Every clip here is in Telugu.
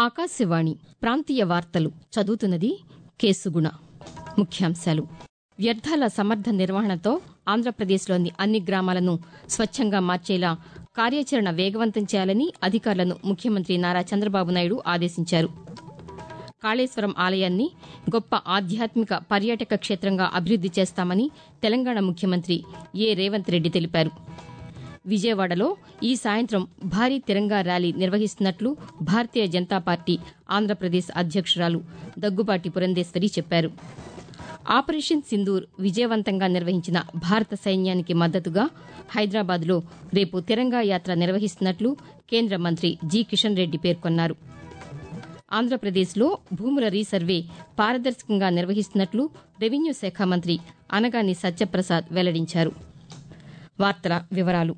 ఆకాశవాణి ప్రాంతీయ వార్తలు చదువుతున్నది కేసుగుణ ముఖ్యాంశాలు వ్యర్థాల సమర్థ నిర్వహణతో ఆంధ్రప్రదేశ్లోని అన్ని గ్రామాలను స్వచ్ఛంగా మార్చేలా కార్యాచరణ వేగవంతం చేయాలని అధికారులను ముఖ్యమంత్రి నారా చంద్రబాబు నాయుడు ఆదేశించారు కాళేశ్వరం ఆలయాన్ని గొప్ప ఆధ్యాత్మిక పర్యాటక క్షేత్రంగా అభివృద్ది చేస్తామని తెలంగాణ ముఖ్యమంత్రి ఏ రేవంత్ రెడ్డి తెలిపారు విజయవాడలో ఈ సాయంత్రం భారీ తిరంగా ర్యాలీ నిర్వహిస్తున్నట్లు భారతీయ జనతా పార్టీ ఆంధ్రప్రదేశ్ అధ్యక్షురాలు దగ్గుబాటి పురంధేశ్వరి చెప్పారు ఆపరేషన్ సింధూర్ విజయవంతంగా నిర్వహించిన భారత సైన్యానికి మద్దతుగా హైదరాబాద్లో రేపు తిరంగా యాత్ర నిర్వహిస్తున్నట్లు కేంద్ర మంత్రి జి కిషన్ రెడ్డి పేర్కొన్నారు ఆంధ్రప్రదేశ్లో భూముల రీసర్వే పారదర్శకంగా నిర్వహిస్తున్నట్లు రెవెన్యూ శాఖ మంత్రి అనగాని సత్యప్రసాద్ వెల్లడించారు వార్తల వివరాలు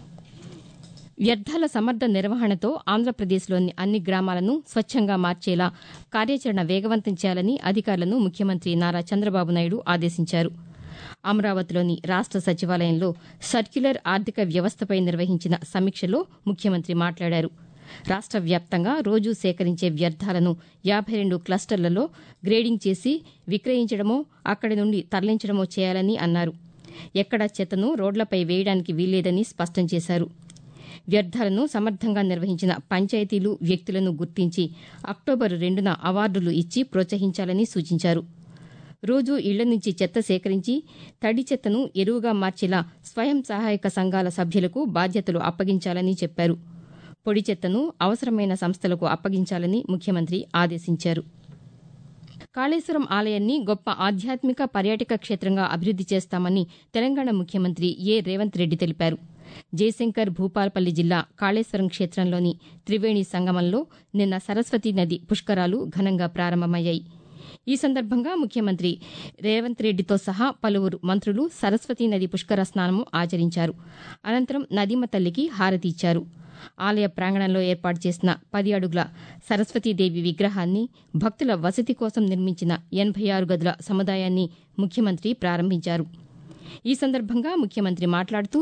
వ్యర్థాల సమర్థ నిర్వహణతో ఆంధ్రప్రదేశ్లోని అన్ని గ్రామాలను స్వచ్ఛంగా మార్చేలా కార్యాచరణ వేగవంతం చేయాలని అధికారులను ముఖ్యమంత్రి నారా చంద్రబాబు నాయుడు ఆదేశించారు అమరావతిలోని రాష్ట సచివాలయంలో సర్క్యులర్ ఆర్థిక వ్యవస్థపై నిర్వహించిన సమీక్షలో ముఖ్యమంత్రి మాట్లాడారు రాష్ట వ్యాప్తంగా రోజూ సేకరించే వ్యర్థాలను యాభై రెండు క్లస్టర్లలో గ్రేడింగ్ చేసి విక్రయించడమో అక్కడి నుండి తరలించడమో చేయాలని అన్నారు ఎక్కడా చెత్తను రోడ్లపై వేయడానికి వీల్లేదని స్పష్టం చేశారు వ్యర్థాలను సమర్థంగా నిర్వహించిన పంచాయతీలు వ్యక్తులను గుర్తించి అక్టోబర్ రెండున అవార్డులు ఇచ్చి ప్రోత్సహించాలని సూచించారు రోజూ ఇళ్ల నుంచి చెత్త సేకరించి తడి చెత్తను ఎరువుగా మార్చేలా స్వయం సహాయక సంఘాల సభ్యులకు బాధ్యతలు అప్పగించాలని చెప్పారు పొడి చెత్తను అవసరమైన సంస్థలకు అప్పగించాలని ముఖ్యమంత్రి ఆదేశించారు కాళేశ్వరం ఆలయాన్ని గొప్ప ఆధ్యాత్మిక పర్యాటక క్షేత్రంగా అభివృద్ది చేస్తామని తెలంగాణ ముఖ్యమంత్రి ఏ రేవంత్ రెడ్డి తెలిపారు జయశంకర్ భూపాలపల్లి జిల్లా కాళేశ్వరం క్షేత్రంలోని త్రివేణి సంగమంలో నిన్న సరస్వతీ నది పుష్కరాలు ఘనంగా ప్రారంభమయ్యాయి ఈ సందర్భంగా ముఖ్యమంత్రి రేవంత్ రెడ్డితో సహా పలువురు మంత్రులు సరస్వతీ నది పుష్కర స్నానము ఆచరించారు అనంతరం నదీమ తల్లికి హారతి ఇచ్చారు ఆలయ ప్రాంగణంలో ఏర్పాటు చేసిన పది అడుగుల సరస్వతీదేవి విగ్రహాన్ని భక్తుల వసతి కోసం నిర్మించిన ఎనభై ఆరు గదుల సముదాయాన్ని ముఖ్యమంత్రి ప్రారంభించారు ఈ సందర్భంగా ముఖ్యమంత్రి మాట్లాడుతూ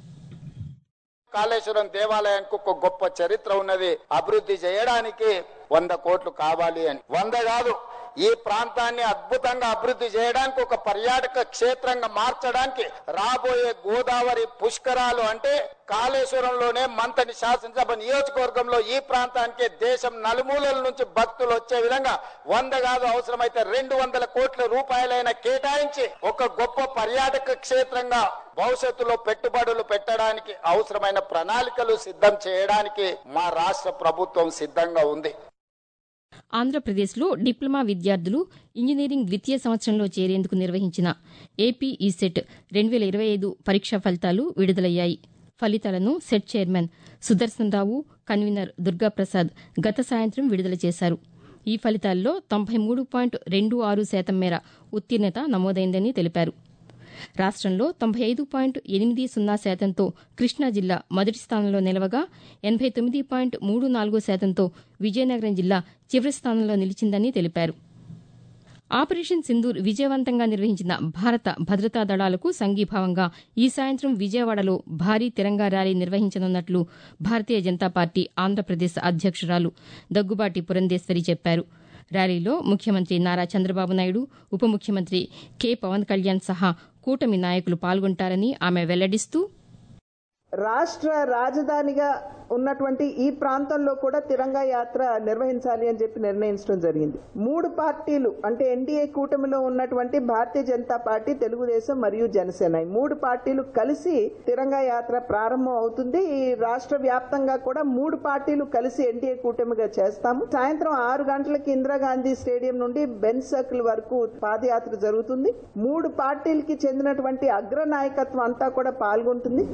కాళేశ్వరం దేవాలయానికి ఒక గొప్ప చరిత్ర ఉన్నది అభివృద్ధి చేయడానికి వంద కోట్లు కావాలి అని వంద కాదు ఈ ప్రాంతాన్ని అద్భుతంగా అభివృద్ధి చేయడానికి ఒక పర్యాటక క్షేత్రంగా మార్చడానికి రాబోయే గోదావరి పుష్కరాలు అంటే కాళేశ్వరంలోనే మంతని శాసనసభ నియోజకవర్గంలో ఈ ప్రాంతానికి దేశం నలుమూలల నుంచి భక్తులు వచ్చే విధంగా వంద కాదు అవసరమైతే రెండు వందల కోట్ల రూపాయలైన కేటాయించి ఒక గొప్ప పర్యాటక క్షేత్రంగా భవిష్యత్తులో పెట్టుబడులు పెట్టడానికి అవసరమైన ప్రణాళికలు సిద్ధం చేయడానికి మా రాష్ట్ర ప్రభుత్వం సిద్ధంగా ఉంది ఆంధ్రప్రదేశ్లో డిప్లొమా విద్యార్థులు ఇంజనీరింగ్ ద్వితీయ సంవత్సరంలో చేరేందుకు నిర్వహించిన ఏపీ ఈసెట్ రెండు వేల ఇరవై ఐదు పరీక్షా ఫలితాలు విడుదలయ్యాయి ఫలితాలను SET chairman Sudarshan Rao convener Durgaprasad గత సాయంత్రం విడుదల చేశారు ఈ ఫలితాల్లో తొంభై మూడు పాయింట్ రెండు ఆరు శాతం మేర ఉత్తీర్ణత నమోదైందని తెలిపారు రాష్టంలో తొంభై ఐదు పాయింట్ ఎనిమిది సున్నా శాతంతో కృష్ణా జిల్లా మొదటి స్థానంలో నిలవగా ఎనభై తొమ్మిది పాయింట్ మూడు నాలుగు శాతంతో విజయనగరం జిల్లా చివరి స్థానంలో నిలిచిందని తెలిపారు ఆపరేషన్ సింధూర్ విజయవంతంగా నిర్వహించిన భారత భద్రతా దళాలకు సంఘీభావంగా ఈ సాయంత్రం విజయవాడలో భారీ తిరంగా ర్యాలీ నిర్వహించనున్నట్లు భారతీయ జనతా పార్టీ ఆంధ్రప్రదేశ్ అధ్యక్షురాలు దగ్గుబాటి పురంధేశ్వరి చెప్పారు ర్యాలీలో ముఖ్యమంత్రి నారా చంద్రబాబు నాయుడు ఉప ముఖ్యమంత్రి కె పవన్ కళ్యాణ్ సహా కూటమి నాయకులు పాల్గొంటారని ఆమె వెల్లడిస్తూ రాష్ట్ర రాజధానిగా ఉన్నటువంటి ఈ ప్రాంతంలో కూడా తిరంగా యాత్ర నిర్వహించాలి అని చెప్పి నిర్ణయించడం జరిగింది మూడు పార్టీలు అంటే ఎన్డీఏ కూటమిలో ఉన్నటువంటి భారతీయ జనతా పార్టీ తెలుగుదేశం మరియు జనసేన ఈ మూడు పార్టీలు కలిసి తిరంగా యాత్ర ప్రారంభం అవుతుంది ఈ రాష్ట్ర వ్యాప్తంగా కూడా మూడు పార్టీలు కలిసి ఎన్డీఏ కూటమిగా చేస్తాము సాయంత్రం ఆరు గంటలకి ఇందిరాగాంధీ స్టేడియం నుండి బెన్ సర్కిల్ వరకు పాదయాత్ర జరుగుతుంది మూడు పార్టీలకి చెందినటువంటి అగ్ర నాయకత్వం అంతా కూడా పాల్గొంటుంది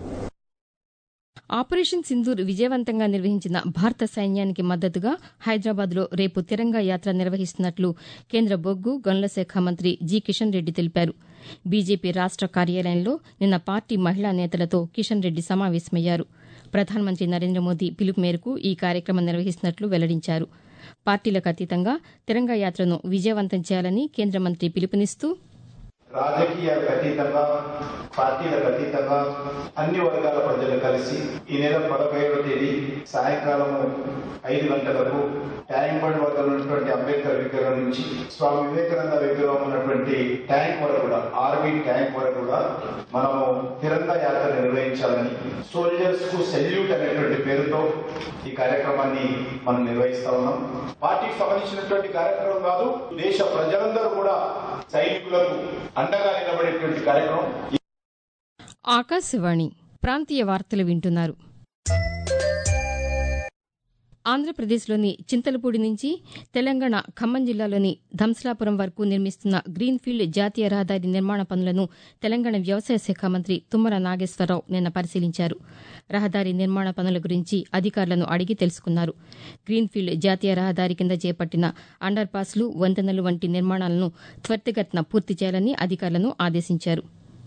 ఆపరేషన్ సింధూర్ విజయవంతంగా నిర్వహించిన భారత సైన్యానికి మద్దతుగా హైదరాబాద్లో రేపు తిరంగా యాత్ర నిర్వహిస్తున్నట్లు కేంద్ర బొగ్గు గనుల శాఖ మంత్రి జి కిషన్ రెడ్డి తెలిపారు బీజేపీ రాష్ట కార్యాలయంలో నిన్న పార్టీ మహిళా నేతలతో కిషన్ రెడ్డి సమావేశమయ్యారు ప్రధానమంత్రి నరేంద్ర మోదీ పిలుపు మేరకు ఈ కార్యక్రమం నిర్వహిస్తున్నట్లు వెల్లడించారు పార్టీలకు అతీతంగా తిరంగా యాత్రను విజయవంతం చేయాలని కేంద్ర మంత్రి పిలుపునిస్తూ రాజకీయాలకు అతీతంగా పార్టీలకు అతీతంగా అన్ని వర్గాల ప్రజలు కలిసి ఈ నెల పదకొండవ తేదీ సాయంకాలం ఐదు గంటలకు ట్యాంక్ బండ్ వద్ద ఉన్నటువంటి అంబేద్కర్ విగ్రహం నుంచి స్వామి వివేకానంద విగ్రహం ఉన్నటువంటి ట్యాంక్ వరకు కూడా ఆర్మీ ట్యాంక్ వరకు కూడా మనము తిరంగా యాత్ర నిర్వహించాలని సోల్జర్స్ కు సెల్యూట్ అనేటువంటి పేరుతో ఈ కార్యక్రమాన్ని మనం నిర్వహిస్తా ఉన్నాం పార్టీకి సంబంధించినటువంటి కార్యక్రమం కాదు దేశ ప్రజలందరూ కూడా సైనికులకు అండగా నిలబడేటువంటి కార్యక్రమం ఆకాశవాణి ప్రాంతీయ వార్తలు వింటున్నారు ఆంధ్రప్రదేశ్లోని చింతలపూడి నుంచి తెలంగాణ ఖమ్మం జిల్లాలోని ధంసలాపురం వరకు నిర్మిస్తున్న గ్రీన్ఫీల్డ్ జాతీయ రహదారి నిర్మాణ పనులను తెలంగాణ వ్యవసాయ శాఖ మంత్రి తుమ్మల నాగేశ్వరరావు నిన్న పరిశీలించారు రహదారి నిర్మాణ పనుల గురించి అధికారులను అడిగి తెలుసుకున్నారు గ్రీన్ఫీల్డ్ జాతీయ రహదారి కింద చేపట్టిన అండర్ పాస్లు వంతెనలు వంటి నిర్మాణాలను త్వరితగతిన పూర్తి చేయాలని అధికారులను ఆదేశించారు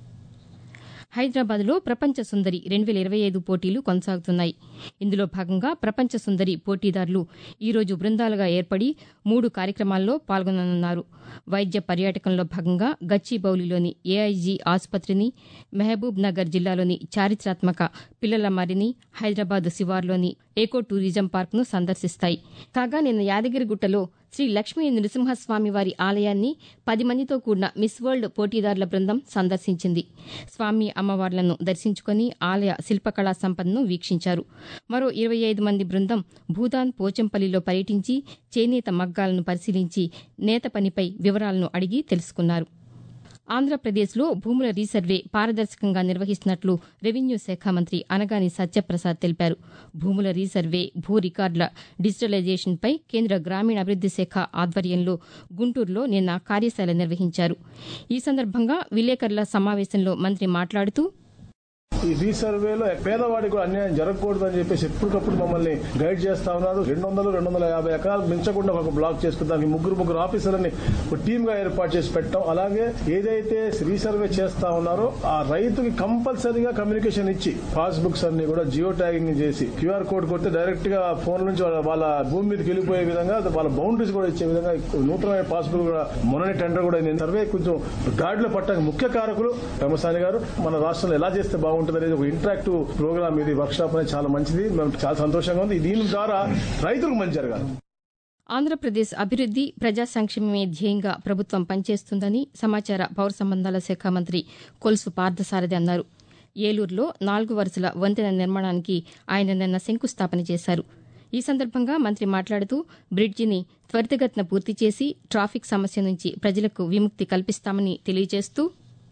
హైదరాబాద్లో ప్రపంచ సుందరి రెండు వేల ఇరవై ఐదు పోటీలు కొనసాగుతున్నాయి ఇందులో భాగంగా ప్రపంచ సుందరి పోటీదారులు ఈరోజు బృందాలుగా ఏర్పడి మూడు కార్యక్రమాల్లో పాల్గొననున్నారు వైద్య పర్యాటకంలో భాగంగా గచ్చిబౌలిలోని ఏఐజీ ఆసుపత్రిని మహబూబ్ నగర్ జిల్లాలోని చారిత్రాత్మక పిల్లల మరిని హైదరాబాద్ శివార్లోని ఏకో టూరిజం పార్క్ను సందర్శిస్తాయి కాగా నిన్న యాదగిరిగుట్టలో శ్రీ లక్ష్మీ నృసింహస్వామి వారి ఆలయాన్ని పది మందితో కూడిన మిస్ వరల్డ్ పోటీదారుల బృందం సందర్శించింది స్వామి అమ్మవార్లను దర్శించుకుని ఆలయ శిల్పకళా సంపదను వీక్షించారు మరో ఇరవై ఐదు మంది బృందం భూదాన్ పోచంపల్లిలో పర్యటించి చేనేత మగ్గాలను పరిశీలించి నేత పనిపై వివరాలను అడిగి తెలుసుకున్నారు ఆంధ్రప్రదేశ్లో భూముల రీసర్వే పారదర్శకంగా నిర్వహిస్తున్నట్లు రెవెన్యూ శాఖ మంత్రి అనగాని సత్యప్రసాద్ తెలిపారు భూముల రీసర్వే భూ రికార్డుల డిజిటలైజేషన్పై కేంద్ర గ్రామీణాభివృద్ది శాఖ ఆధ్వర్యంలో గుంటూరులో నిన్న కార్యశాల నిర్వహించారు ఈ సందర్భంగా విలేకరుల సమావేశంలో మంత్రి మాట్లాడుతూ ఈ రీసర్వేలో పేదవాడికి కూడా అన్యాయం జరగకూడదు అని చెప్పేసి ఎప్పటికప్పుడు మమ్మల్ని గైడ్ చేస్తా ఉన్నారు రెండు వందలు రెండు వందల యాభై ఎకరాలు మించకుండా ఒక బ్లాక్ చేసుకుందాం ముగ్గురు ముగ్గురు ఆఫీసర్లని ఒక టీమ్ గా ఏర్పాటు చేసి పెట్టాం అలాగే ఏదైతే రీసర్వే చేస్తా ఉన్నారో ఆ రైతుకి కంపల్సరీగా కమ్యూనికేషన్ ఇచ్చి పాస్బుక్స్ అన్ని కూడా జియో ట్యాగింగ్ చేసి క్యూఆర్ కోడ్ కొడితే డైరెక్ట్ గా ఫోన్ నుంచి వాళ్ళ- వాళ్ళ భూమి మీదకి వెళ్ళిపోయే విధంగా వాళ్ళ బౌండరీస్ కూడా ఇచ్చే విధంగా నూతనమైన పాస్బుక్ కూడా మొన్ననే టెండర్ కూడా నేను సర్వే కొంచెం గాడిలో పట్టడానికి ముఖ్య కారకులు రమసాని గారు మన రాష్ట్రంలో ఎలా చేస్తే బాగుంటుంది అనేది ఒక ఇంటరాక్టివ్ ప్రోగ్రామ్ ఇది వర్క్ షాప్ అనేది చాలా మంచిది మేము చాలా సంతోషంగా ఉంది దీని ద్వారా రైతులకు మంచి జరగాలి ఆంధ్రప్రదేశ్ అభివృద్ది ప్రజా సంక్షేమమే ధ్యేయంగా ప్రభుత్వం పనిచేస్తుందని సమాచార పౌర సంబంధాల శాఖ మంత్రి కొలుసు పార్థసారథి అన్నారు ఏలూరులో నాలుగు వరుసల వంతెన నిర్మాణానికి ఆయన నిన్న శంకుస్థాపన చేశారు ఈ సందర్భంగా మంత్రి మాట్లాడుతూ బ్రిడ్జిని త్వరితగతిన పూర్తి చేసి ట్రాఫిక్ సమస్య నుంచి ప్రజలకు విముక్తి కల్పిస్తామని తెలియజేస్తూ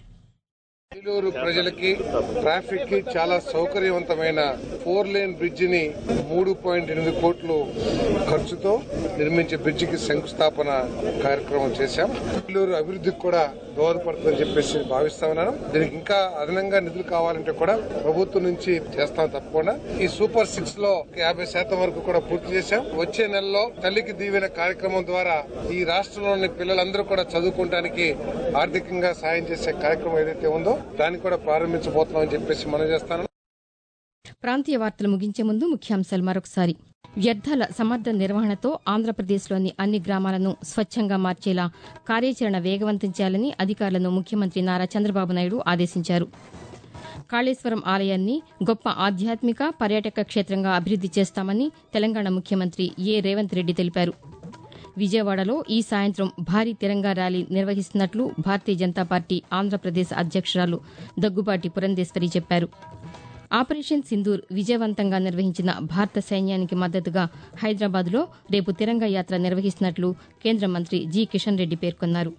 ఏలూరు ప్రజలకి ట్రాఫిక్ కి చాలా సౌకర్యవంతమైన ఫోర్ లేన్ బ్రిడ్జ్ ని మూడు పాయింట్ ఎనిమిది కోట్లు ఖర్చుతో నిర్మించే బ్రిడ్జ్ కి శంకుస్థాపన కార్యక్రమం చేశాం ఏలూరు అభివృద్ధికి కూడా దోహదపడుతుందని చెప్పేసి భావిస్తా ఉన్నాను దీనికి ఇంకా అదనంగా నిధులు కావాలంటే కూడా ప్రభుత్వం నుంచి చేస్తాం తప్పకుండా ఈ సూపర్ సిక్స్ లో యాభై శాతం వరకు కూడా పూర్తి చేశాం వచ్చే నెలలో తల్లికి దీవెన కార్యక్రమం ద్వారా ఈ రాష్ట్రంలోని పిల్లలందరూ కూడా చదువుకోవడానికి ఆర్థికంగా సాయం చేసే కార్యక్రమం ఏదైతే ఉందో దాన్ని కూడా ప్రారంభించబోతున్నామని చెప్పేసి మనం చేస్తాను ప్రాంతీయ వార్తలు ముగించే ముందు ముఖ్యాంశాలు మరొకసారి వ్యర్థాల సమర్థ నిర్వహణతో ఆంధ్రప్రదేశ్లోని అన్ని గ్రామాలను స్వచ్ఛంగా మార్చేలా కార్యాచరణ వేగవంతం చేయాలని అధికారులను ముఖ్యమంత్రి నారా చంద్రబాబు నాయుడు ఆదేశించారు కాళేశ్వరం ఆలయాన్ని గొప్ప ఆధ్యాత్మిక పర్యాటక క్షేత్రంగా అభివృద్ది చేస్తామని తెలంగాణ ముఖ్యమంత్రి ఏ రేవంత్ రెడ్డి తెలిపారు విజయవాడలో ఈ సాయంత్రం భారీ తిరంగా ర్యాలీ నిర్వహిస్తున్నట్లు భారతీయ జనతా పార్టీ ఆంధ్రప్రదేశ్ అధ్యక్షురాలు దగ్గుబాటి పురంధేశ్వరి చెప్పారు ఆపరేషన్ సింధూర్ విజయవంతంగా నిర్వహించిన భారత సైన్యానికి మద్దతుగా హైదరాబాద్లో రేపు తిరంగా యాత్ర నిర్వహిస్తున్నట్లు కేంద్ర మంత్రి జి కిషన్ రెడ్డి పేర్కొన్నారు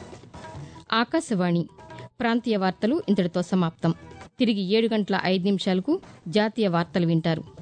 ఆకాశవాణి ప్రాంతీయ వార్తలు ఇంతటితో సమాప్తం తిరిగి ఏడు గంటల ఐదు నిమిషాలకు జాతీయ వార్తలు వింటారు